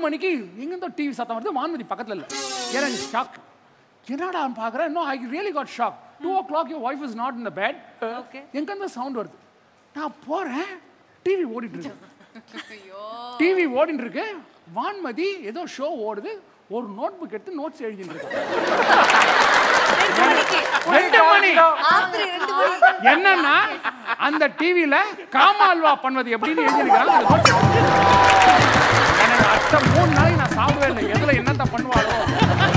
மணிக்கு எங்கேருந்தோ டிவி சத்தம் வருது வான்மதி பக்கத்தில் இல்லை எனக்கு ஷாக் என்னடா பார்க்குறேன் இன்னும் I really got shock two o'clock your wife is not in the bed Okay. எங்கேருந்து சவுண்ட் வருது நான் போகிறேன் டிவி ஓடிட்டு இருக்கு டிவி ஓடிட்டு இருக்கு வான்மதி ஏதோ ஷோ ஓடுது ஒரு நோட் புக் எடுத்து நோட்ஸ் எழுதிட்டு இருக்கு ரெண்டு மணிக்கு ரெண்டு மணி ராத்திரி ரெண்டு மணி என்னன்னா அந்த டிவில காமால்வா பண்ணுவது எப்படின்னு எழுதிருக்காங்க அந்த notes. எனக்கு அடுத்த மூணு நாளைக்கு நான் சாப்பிடவே இல்லை எதுல என்னத்த பண்ணுவாரோ